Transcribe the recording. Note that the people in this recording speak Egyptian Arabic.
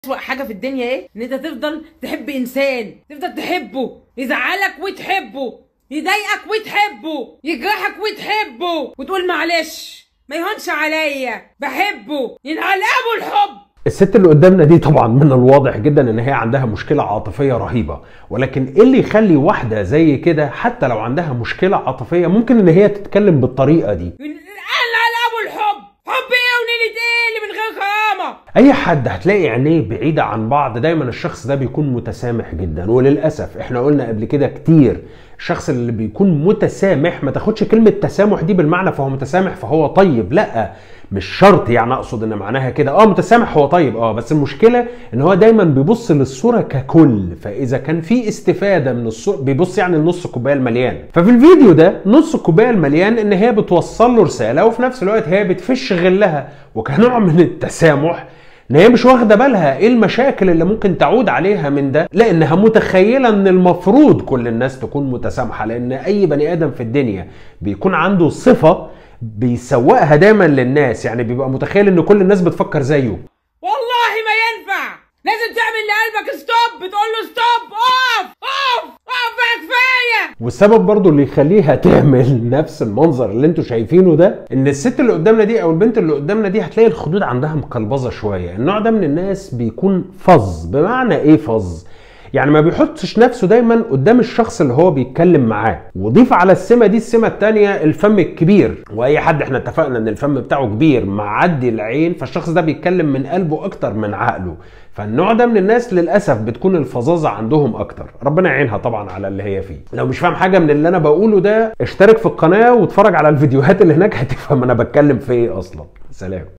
أسوأ حاجة في الدنيا ايه؟ ان انت تفضل تحب انسان، تفضل تحبه، يزعلك وتحبه، يضايقك وتحبه، يجرحك وتحبه، وتقول معلش ما يهونش عليا، بحبه، ينقلبوا الحب. الست اللي قدامنا دي طبعا من الواضح جدا ان هي عندها مشكله عاطفيه رهيبه ولكن ايه اللي يخلي واحده زي كده حتى لو عندها مشكله عاطفيه ممكن ان هي تتكلم بالطريقه دي ينقلبوا الحب، حب ايه ونيلة ايه اللي من غير كرامة؟ اي حد هتلاقي عينيه بعيده عن بعض دايما الشخص ده بيكون متسامح جدا وللاسف احنا قلنا قبل كده كتير الشخص اللي بيكون متسامح ما تاخدش كلمه تسامح دي بالمعنى فهو متسامح فهو طيب لا مش شرط يعني اقصد ان معناها كده اه متسامح هو طيب اه بس المشكله ان هو دايما بيبص للصوره ككل فاذا كان في استفاده من الصوره بيبص يعني النص كوبايه المليان ففي الفيديو ده نص الكوبايه المليان ان هي بتوصل له رساله وفي نفس الوقت هي بتفش غلها وكنوع من التسامح ان هي مش واخده بالها ايه المشاكل اللي ممكن تعود عليها من ده لانها متخيله ان المفروض كل الناس تكون متسامحه لان اي بني ادم في الدنيا بيكون عنده صفه بيسوقها دايما للناس يعني بيبقى متخيل ان كل الناس بتفكر زيه والله ما ينفع لازم تعمل لقلبك ستوب بتقول له ستوب اقف اقف اقف بقى كفايه والسبب برضو اللي يخليها تعمل نفس المنظر اللي انتوا شايفينه ده ان الست اللي قدامنا دي او البنت اللي قدامنا دي هتلاقي الخدود عندها مقلبظه شويه النوع ده من الناس بيكون فظ بمعنى ايه فظ يعني ما بيحطش نفسه دايما قدام الشخص اللي هو بيتكلم معاه وضيف على السمه دي السمه الثانيه الفم الكبير واي حد احنا اتفقنا ان الفم بتاعه كبير معدي العين فالشخص ده بيتكلم من قلبه اكتر من عقله فالنوع ده من الناس للاسف بتكون الفظاظه عندهم اكتر ربنا يعينها طبعا على اللي هي فيه لو مش فاهم حاجه من اللي انا بقوله ده اشترك في القناه واتفرج على الفيديوهات اللي هناك هتفهم انا بتكلم في ايه اصلا سلام